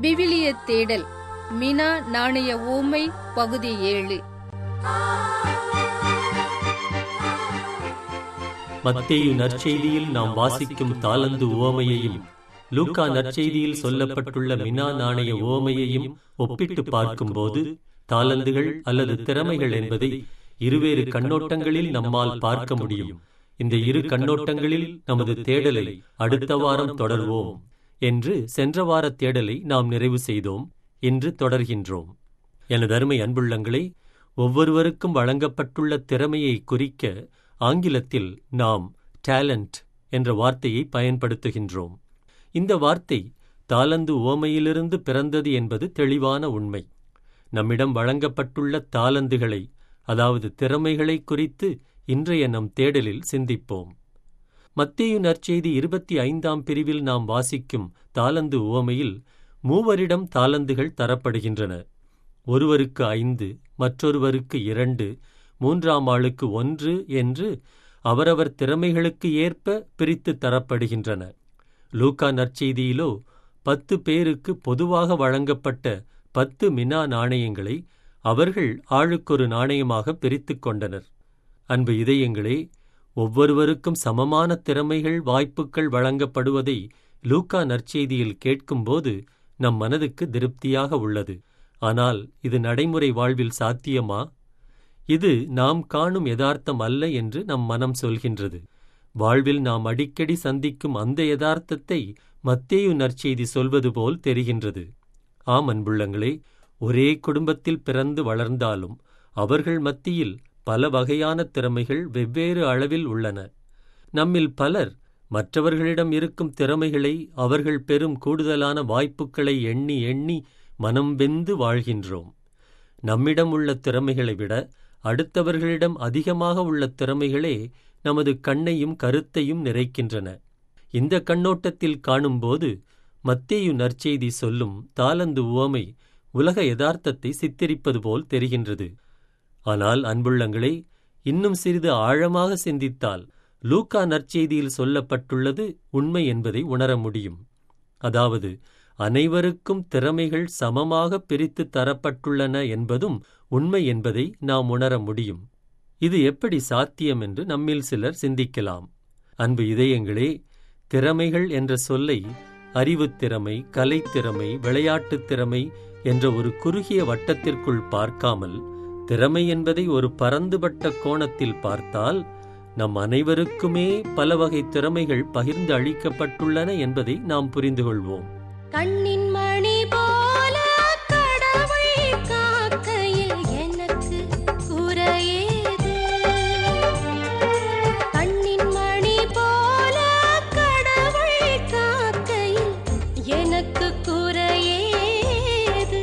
விவிலிய தேடல் மினா நாணய ஊமை பகுதி ஏழு மத்தேயு நற்செய்தியில் நாம் வாசிக்கும் தாலந்து உவமையையும் லூக்கா நற்செய்தியில் சொல்லப்பட்டுள்ள மினா நாணய உவமையையும் ஒப்பிட்டு பார்க்கும்போது தாலந்துகள் அல்லது திறமைகள் என்பதை இருவேறு கண்ணோட்டங்களில் நம்மால் பார்க்க முடியும் இந்த இரு கண்ணோட்டங்களில் நமது தேடலை அடுத்த வாரம் தொடர்வோம் என்று சென்ற வார தேடலை நாம் நிறைவு செய்தோம் இன்று தொடர்கின்றோம் எனது அருமை அன்புள்ளங்களே ஒவ்வொருவருக்கும் வழங்கப்பட்டுள்ள திறமையை குறிக்க ஆங்கிலத்தில் நாம் டேலண்ட் என்ற வார்த்தையை பயன்படுத்துகின்றோம் இந்த வார்த்தை தாலந்து ஓமையிலிருந்து பிறந்தது என்பது தெளிவான உண்மை நம்மிடம் வழங்கப்பட்டுள்ள தாலந்துகளை அதாவது திறமைகளை குறித்து இன்றைய நம் தேடலில் சிந்திப்போம் மத்தேயு நற்செய்தி இருபத்தி ஐந்தாம் பிரிவில் நாம் வாசிக்கும் தாலந்து உவமையில் மூவரிடம் தாலந்துகள் தரப்படுகின்றன ஒருவருக்கு ஐந்து மற்றொருவருக்கு இரண்டு மூன்றாம் ஆளுக்கு ஒன்று என்று அவரவர் திறமைகளுக்கு ஏற்ப பிரித்து தரப்படுகின்றன லூக்கா நற்செய்தியிலோ பத்து பேருக்கு பொதுவாக வழங்கப்பட்ட பத்து மினா நாணயங்களை அவர்கள் ஆளுக்கொரு நாணயமாக பிரித்துக் கொண்டனர் அன்பு இதயங்களே ஒவ்வொருவருக்கும் சமமான திறமைகள் வாய்ப்புகள் வழங்கப்படுவதை லூக்கா நற்செய்தியில் கேட்கும்போது நம் மனதுக்கு திருப்தியாக உள்ளது ஆனால் இது நடைமுறை வாழ்வில் சாத்தியமா இது நாம் காணும் யதார்த்தம் அல்ல என்று நம் மனம் சொல்கின்றது வாழ்வில் நாம் அடிக்கடி சந்திக்கும் அந்த யதார்த்தத்தை மத்தேயு நற்செய்தி சொல்வது போல் தெரிகின்றது ஆம் அன்புள்ளங்களே ஒரே குடும்பத்தில் பிறந்து வளர்ந்தாலும் அவர்கள் மத்தியில் பல வகையான திறமைகள் வெவ்வேறு அளவில் உள்ளன நம்மில் பலர் மற்றவர்களிடம் இருக்கும் திறமைகளை அவர்கள் பெறும் கூடுதலான வாய்ப்புகளை எண்ணி எண்ணி மனம் வெந்து வாழ்கின்றோம் நம்மிடம் உள்ள திறமைகளை விட அடுத்தவர்களிடம் அதிகமாக உள்ள திறமைகளே நமது கண்ணையும் கருத்தையும் நிறைக்கின்றன இந்த கண்ணோட்டத்தில் காணும்போது மத்தேயு நற்செய்தி சொல்லும் தாலந்து உவமை உலக யதார்த்தத்தை சித்தரிப்பது போல் தெரிகின்றது ஆனால் அன்புள்ளங்களே இன்னும் சிறிது ஆழமாக சிந்தித்தால் லூக்கா நற்செய்தியில் சொல்லப்பட்டுள்ளது உண்மை என்பதை உணர முடியும் அதாவது அனைவருக்கும் திறமைகள் சமமாக பிரித்து தரப்பட்டுள்ளன என்பதும் உண்மை என்பதை நாம் உணர முடியும் இது எப்படி சாத்தியம் என்று நம்மில் சிலர் சிந்திக்கலாம் அன்பு இதயங்களே திறமைகள் என்ற சொல்லை அறிவுத்திறமை கலைத்திறமை விளையாட்டுத் திறமை என்ற ஒரு குறுகிய வட்டத்திற்குள் பார்க்காமல் திறமை என்பதை ஒரு பரந்துபட்ட கோணத்தில் பார்த்தால் நம் அனைவருக்குமே பல வகை திறமைகள் பகிர்ந்து அளிக்கப்பட்டுள்ளன என்பதை நாம் புரிந்து கொள்வோம் கண்ணின் மணி போல கடவுள் காக்கையில் எனக்கு குறையேது கண்ணின் மணி போல கடவுள் காக்கையில் எனக்கு குறையேது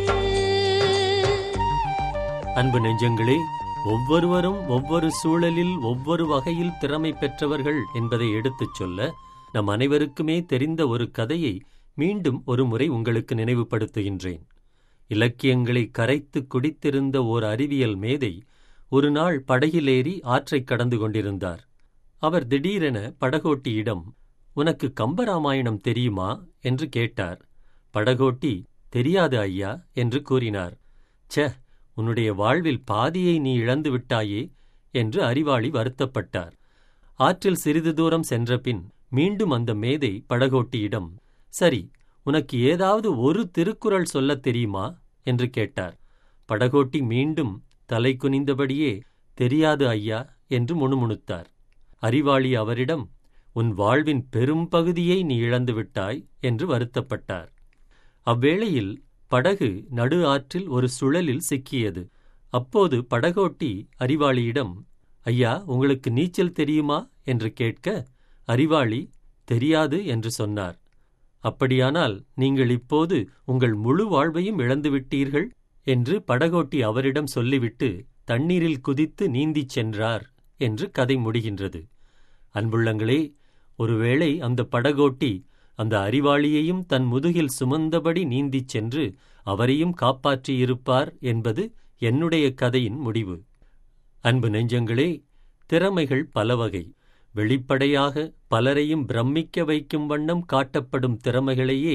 அன்பு நெஞ்சங்களே ஒவ்வொருவரும் ஒவ்வொரு சூழலில் ஒவ்வொரு வகையில் திறமை பெற்றவர்கள் என்பதை எடுத்துச் சொல்ல நம் அனைவருக்குமே தெரிந்த ஒரு கதையை மீண்டும் ஒரு முறை உங்களுக்கு நினைவுபடுத்துகின்றேன் இலக்கியங்களை கரைத்து குடித்திருந்த ஓர் அறிவியல் மேதை ஒரு நாள் படகிலேறி ஆற்றைக் கடந்து கொண்டிருந்தார் அவர் திடீரென படகோட்டியிடம் உனக்கு கம்பராமாயணம் தெரியுமா என்று கேட்டார் படகோட்டி தெரியாது ஐயா என்று கூறினார் ச்சே உன்னுடைய வாழ்வில் பாதியை நீ இழந்து விட்டாயே என்று அறிவாளி வருத்தப்பட்டார் ஆற்றில் சிறிது தூரம் சென்றபின் மீண்டும் அந்த மேதை படகோட்டியிடம் சரி உனக்கு ஏதாவது ஒரு திருக்குறள் சொல்லத் தெரியுமா என்று கேட்டார் படகோட்டி மீண்டும் தலை குனிந்தபடியே தெரியாது ஐயா என்று முணுமுணுத்தார் அறிவாளி அவரிடம் உன் வாழ்வின் பெரும் பகுதியை நீ இழந்து விட்டாய் என்று வருத்தப்பட்டார் அவ்வேளையில் படகு நடு ஆற்றில் ஒரு சுழலில் சிக்கியது அப்போது படகோட்டி அறிவாளியிடம் ஐயா உங்களுக்கு நீச்சல் தெரியுமா என்று கேட்க அறிவாளி தெரியாது என்று சொன்னார் அப்படியானால் நீங்கள் இப்போது உங்கள் முழு வாழ்வையும் இழந்துவிட்டீர்கள் என்று படகோட்டி அவரிடம் சொல்லிவிட்டு தண்ணீரில் குதித்து நீந்திச் சென்றார் என்று கதை முடிகின்றது அன்புள்ளங்களே ஒருவேளை அந்த படகோட்டி அந்த அறிவாளியையும் தன் முதுகில் சுமந்தபடி நீந்திச் சென்று அவரையும் காப்பாற்றியிருப்பார் என்பது என்னுடைய கதையின் முடிவு அன்பு நெஞ்சங்களே திறமைகள் பலவகை வெளிப்படையாக பலரையும் பிரமிக்க வைக்கும் வண்ணம் காட்டப்படும் திறமைகளையே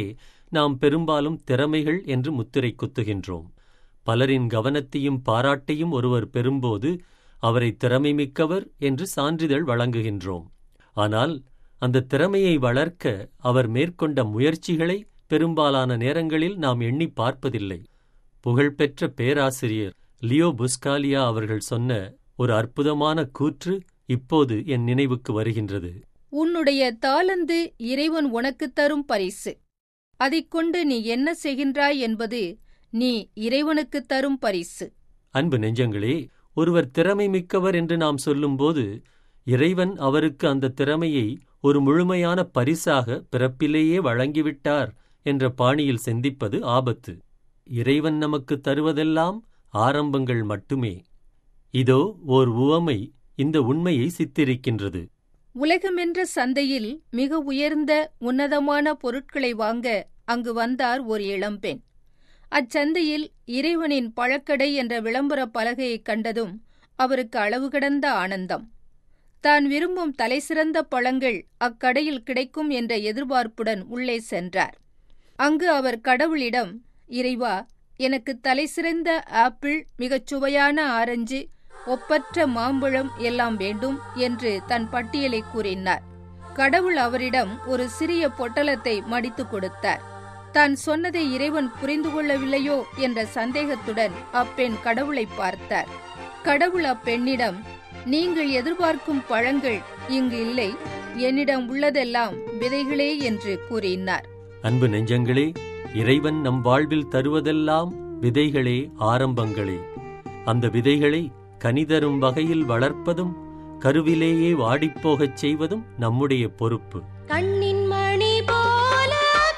நாம் பெரும்பாலும் திறமைகள் என்று முத்திரை குத்துகின்றோம் பலரின் கவனத்தையும் பாராட்டையும் ஒருவர் பெறும்போது அவரை திறமை மிக்கவர் என்று சான்றிதழ் வழங்குகின்றோம் ஆனால் அந்த திறமையை வளர்க்க அவர் மேற்கொண்ட முயற்சிகளை பெரும்பாலான நேரங்களில் நாம் எண்ணி பார்ப்பதில்லை புகழ்பெற்ற பேராசிரியர் லியோ புஸ்காலியா அவர்கள் சொன்ன ஒரு அற்புதமான கூற்று இப்போது என் நினைவுக்கு வருகின்றது உன்னுடைய தாளந்து இறைவன் உனக்குத் தரும் பரிசு அதைக் கொண்டு நீ என்ன செய்கின்றாய் என்பது நீ இறைவனுக்குத் தரும் பரிசு அன்பு நெஞ்சங்களே ஒருவர் திறமை மிக்கவர் என்று நாம் சொல்லும்போது இறைவன் அவருக்கு அந்த திறமையை ஒரு முழுமையான பரிசாக பிறப்பிலேயே வழங்கிவிட்டார் என்ற பாணியில் சிந்திப்பது ஆபத்து இறைவன் நமக்கு தருவதெல்லாம் ஆரம்பங்கள் மட்டுமே இதோ ஓர் உவமை இந்த உண்மையை சித்தரிக்கின்றது உலகமென்ற சந்தையில் மிக உயர்ந்த உன்னதமான பொருட்களை வாங்க அங்கு வந்தார் ஒரு இளம்பெண் அச்சந்தையில் இறைவனின் பழக்கடை என்ற விளம்பர பலகையைக் கண்டதும் அவருக்கு அளவு கடந்த ஆனந்தம் தான் விரும்பும் தலைசிறந்த பழங்கள் அக்கடையில் கிடைக்கும் என்ற எதிர்பார்ப்புடன் உள்ளே சென்றார் அங்கு அவர் கடவுளிடம் இறைவா எனக்கு தலைசிறந்த ஆப்பிள் மிகச் சுவையான ஆரஞ்சு ஒப்பற்ற மாம்பழம் எல்லாம் வேண்டும் என்று தன் பட்டியலை கூறினார் கடவுள் அவரிடம் ஒரு சிறிய பொட்டலத்தை மடித்துக் கொடுத்தார் தான் சொன்னதை இறைவன் புரிந்து கொள்ளவில்லையோ என்ற சந்தேகத்துடன் அப்பெண் கடவுளை பார்த்தார் கடவுள் அப்பெண்ணிடம் நீங்கள் எதிர்பார்க்கும் பழங்கள் இங்கு இல்லை என்னிடம் உள்ளதெல்லாம் விதைகளே என்று கூறினார் அன்பு நெஞ்சங்களே இறைவன் நம் வாழ்வில் தருவதெல்லாம் விதைகளே ஆரம்பங்களே அந்த விதைகளை கனிதரும் வகையில் வளர்ப்பதும் கருவிலேயே வாடிப்போகச் செய்வதும் நம்முடைய பொறுப்பு கண்ணின் மணி போல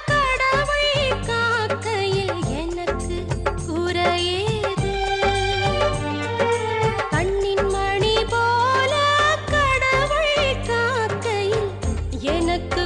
கடவுள் காக்கையில் எனக்கு குறையேது கண்ணின் மணி போல கடவுள் காக்கையில் எனக்கு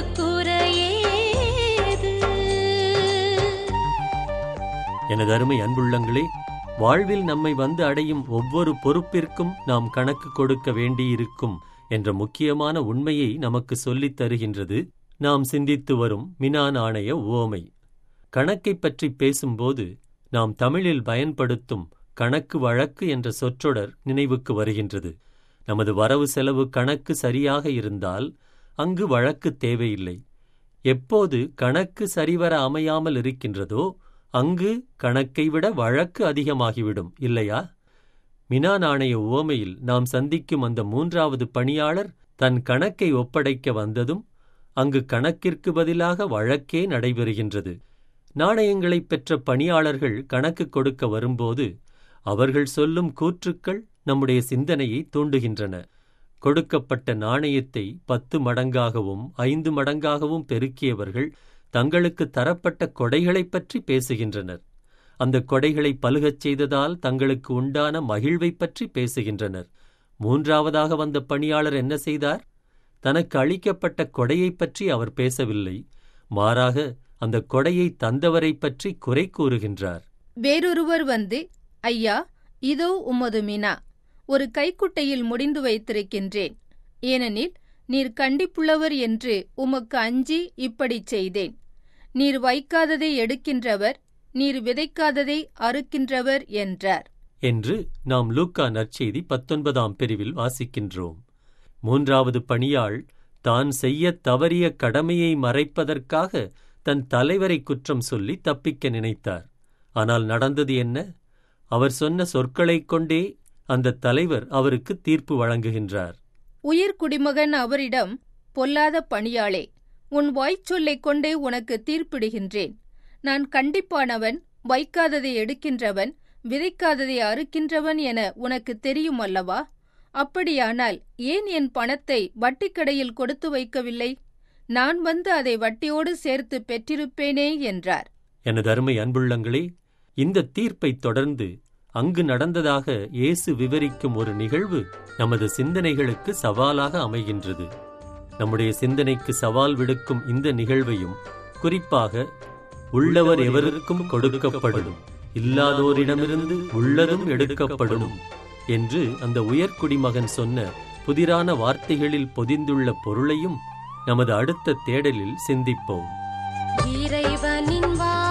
குறையேது எனது அருமை அன்புள்ளங்களே வாழ்வில் நம்மை வந்து அடையும் ஒவ்வொரு பொறுப்பிற்கும் நாம் கணக்கு கொடுக்க வேண்டியிருக்கும் என்ற முக்கியமான உண்மையை நமக்கு சொல்லித் தருகின்றது நாம் சிந்தித்து வரும் மினா நாணய உவமை கணக்கைப் பற்றி பேசும்போது நாம் தமிழில் பயன்படுத்தும் கணக்கு வழக்கு என்ற சொற்றொடர் நினைவுக்கு வருகின்றது நமது வரவு செலவு கணக்கு சரியாக இருந்தால் அங்கு வழக்கு தேவையில்லை எப்போது கணக்கு சரிவர அமையாமல் இருக்கின்றதோ அங்கு கணக்கை விட வழக்கு அதிகமாகிவிடும் இல்லையா மினா நாணய உவமையில் நாம் சந்திக்கும் அந்த மூன்றாவது பணியாளர் தன் கணக்கை ஒப்படைக்க வந்ததும் அங்கு கணக்கிற்கு பதிலாக வழக்கே நடைபெறுகின்றது நாணயங்களைப் பெற்ற பணியாளர்கள் கணக்கு கொடுக்க வரும்போது அவர்கள் சொல்லும் கூற்றுக்கள் நம்முடைய சிந்தனையை தூண்டுகின்றன கொடுக்கப்பட்ட நாணயத்தை பத்து மடங்காகவும் ஐந்து மடங்காகவும் பெருக்கியவர்கள் தங்களுக்கு தரப்பட்ட கொடைகளைப் பற்றி பேசுகின்றனர் அந்த கொடைகளை பலுகச் செய்ததால் தங்களுக்கு உண்டான மகிழ்வைப் பற்றி பேசுகின்றனர் மூன்றாவதாக வந்த பணியாளர் என்ன செய்தார் தனக்கு அளிக்கப்பட்ட கொடையைப் பற்றி அவர் பேசவில்லை மாறாக அந்த கொடையை தந்தவரைப் பற்றி குறை கூறுகின்றார் வேறொருவர் வந்து ஐயா இதோ உமது மினா ஒரு கைக்குட்டையில் முடிந்து வைத்திருக்கின்றேன் ஏனெனில் நீர் கண்டிப்புள்ளவர் என்று உமக்கு அஞ்சி இப்படிச் செய்தேன் நீர் வைக்காததை எடுக்கின்றவர் நீர் விதைக்காததை அறுக்கின்றவர் என்றார் என்று நாம் லூக்கா நற்செய்தி பத்தொன்பதாம் பிரிவில் வாசிக்கின்றோம் மூன்றாவது பணியாள் தான் செய்யத் தவறிய கடமையை மறைப்பதற்காக தன் தலைவரை குற்றம் சொல்லி தப்பிக்க நினைத்தார் ஆனால் நடந்தது என்ன அவர் சொன்ன சொற்களைக் கொண்டே அந்த தலைவர் அவருக்கு தீர்ப்பு வழங்குகின்றார் உயிர் குடிமகன் அவரிடம் பொல்லாத பணியாளே உன் வாய்ச்சொல்லைக் கொண்டே உனக்கு தீர்ப்பிடுகின்றேன் நான் கண்டிப்பானவன் வைக்காததை எடுக்கின்றவன் விதைக்காததை அறுக்கின்றவன் என உனக்கு தெரியும் அல்லவா அப்படியானால் ஏன் என் பணத்தை வட்டிக்கடையில் கொடுத்து வைக்கவில்லை நான் வந்து அதை வட்டியோடு சேர்த்து பெற்றிருப்பேனே என்றார் எனது அருமை அன்புள்ளங்களே இந்த தீர்ப்பைத் தொடர்ந்து அங்கு நடந்ததாக இயேசு விவரிக்கும் ஒரு நிகழ்வு நமது சிந்தனைகளுக்கு சவாலாக அமைகின்றது நம்முடைய சிந்தனைக்கு சவால் விடுக்கும் இந்த நிகழ்வையும் குறிப்பாக உள்ளவர் எவருக்கும் கொடுக்கப்படும் இல்லாதோரிடமிருந்து உள்ளதும் எடுக்கப்படும் என்று அந்த உயர்குடிமகன் சொன்ன புதிரான வார்த்தைகளில் பொதிந்துள்ள பொருளையும் நமது அடுத்த தேடலில் சிந்திப்போம் இறைவனின்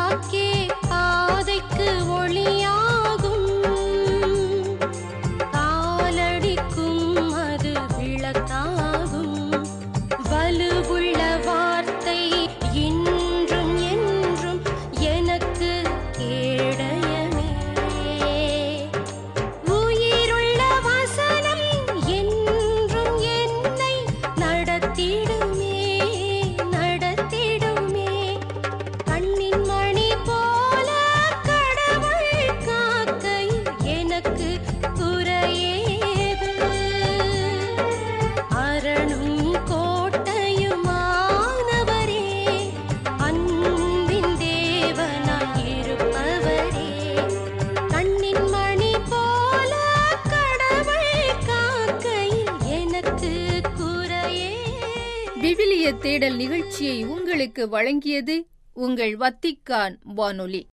வாக்கே பாதைக்கு ஒளியாகும் காலடிக்கும் அது விளக்காகும் வலுவுள்ள வார்த்தை இன்றும் என்றும் எனக்கு கேடயமே உயிருள்ள வசனம் என்றும் என்னை நடத்திடுமே நடத்திடுமே கண்ணின் மணி போல கடவுள் காக்கையில் எனக்கு குறையேது அரணும் கோட்டையுமானவரே அன்பின் தேவனாய் இருப்பவரே கண்ணின் மணி போல கடவுள் காக்கையில் எனக்கு குறையே விவிலிய தேடல் நிகழ்ச்சியை உங்களுக்கு வழங்கியது உங்கள் வத்திக்கான் வானொலி